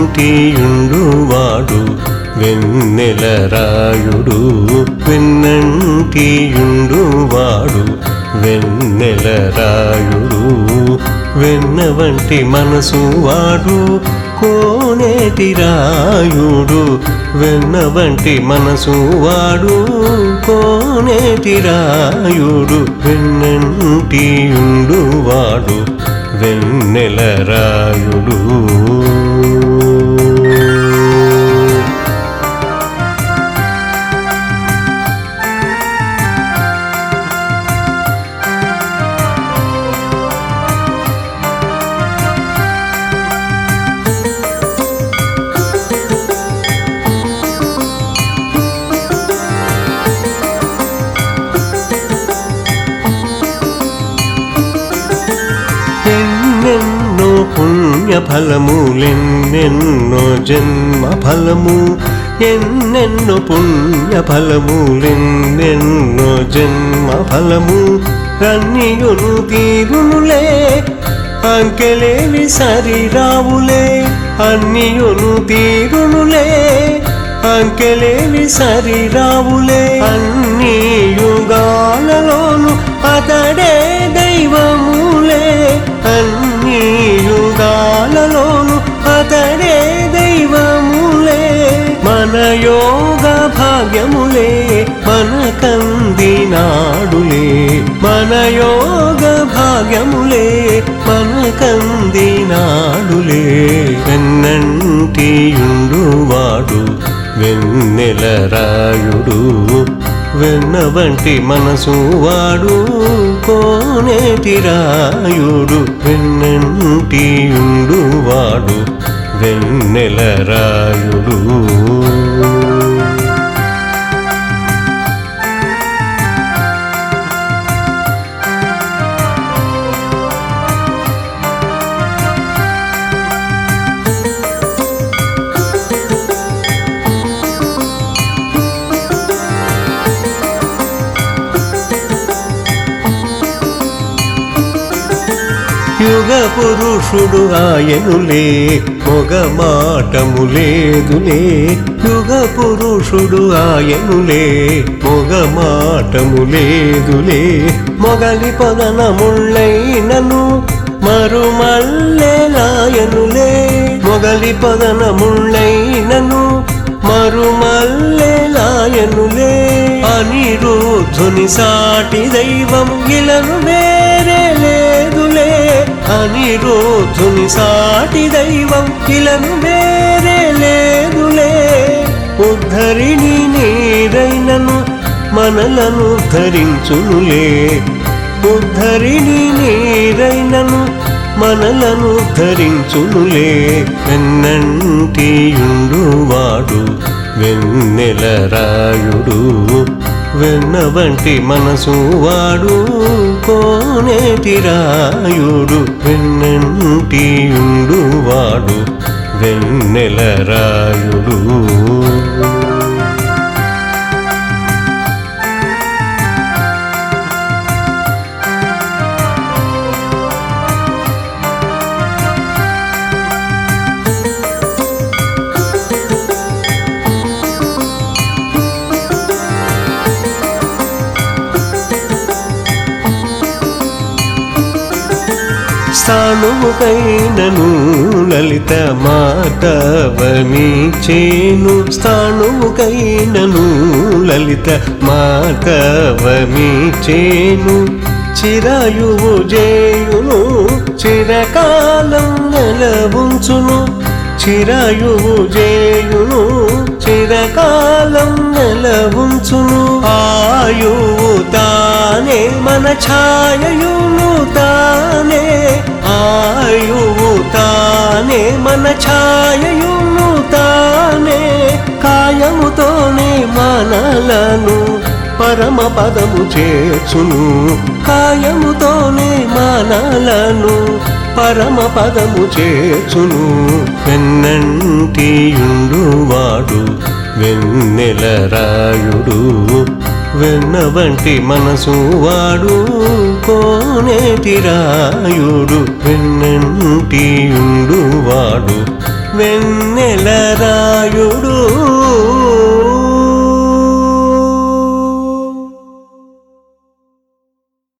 వెన్నంటియుండువాడు వెన్నెలరాయుడు వెన్నంటియుండువాడు వెన్నెలరాయుడు వెన్న వంటి మనసు వాడు కోనేటి రాయుడు వెన్న వంటి మనసు వాడు కోనేటి రాయుడు వెన్నంటియుండువాడు వెన్నెలరాయుడు ఎన్నెన్నో పుణ్య ఫలములెన్నెన్నో జన్మ ఫలము ఎన్నెన్నో పుణ్య ఫలములెన్నెన్నో జన్మ ఫలము రన్నియును తీరునులే అంకెలేవి సరిరావులే అన్నియును తీరునులే అంకెలేవి సరిరావులే అన్ని యుగాలలోను అతడే దైవములే అన్ని యుగాలలోను అతడే దైవములే మన యోగ భాగ్యములే మన కందినాడులే మన యోగ భాగ్యములే మన కందినాడులే వెన్నంటియుండువాడు వెన్నెలరాయుడు వెన్న వంటి మనసు వాడు కోనేటి రాయుడు వెన్నంటియుండువాడు వెన్నెలరాయుడు యుగ పురుషుడు ఆయనులే మొగ మాటము లేదులే యుగ పురుషుడు ఆయనులే మొగ మాటము లేదులే మొగలి పదనముళ్ళైనను మరుమల్లెలాయనులే మొగలి పదనముళ్ళైనను మరుమల్లెలాయనులే అనిరుద్ధుని సాటి దైవం ఇలను వేరే లేదులే అనిరుద్ధుని సాటి దైవం ఇలను వేరే లేదులే ఉద్ధరిణి నీరైనను మనలను ధరించునులే ఉద్ధరిణి నీరైనను మనలను ధరించునులే వెన్నంటియుండువాడు వెన్నెలరాయుడు వెన్న వంటి మనసు వాడు కోనేటి రాయుడు వెన్నంటియుండువాడు వెన్నెలరాయుడు స్థాణువుకైనను లలిత మాతవని చేను స్థాణువుకైనను లలిత మాతవని చేను చిరాయువు జేయును చిరకాలం నెలవుంచును చిరాయువు జేయును చిరకాలం నెలవుంచును ఆయువు తానే మన ఛాయయును తానే ఆయువు తానే మన ఛాయయును తానే కాయముతోనే మనలను పరమ పదము చేర్చును కాయముతోనే మనలను పరమ పదము చేర్చును వెన్నంటియుండువాడు వెన్నెలరాయుడు వెన్న వంటి మనసు వాడు కోనేటి రాయుడు వెన్నంటియుండువాడు వెన్నెల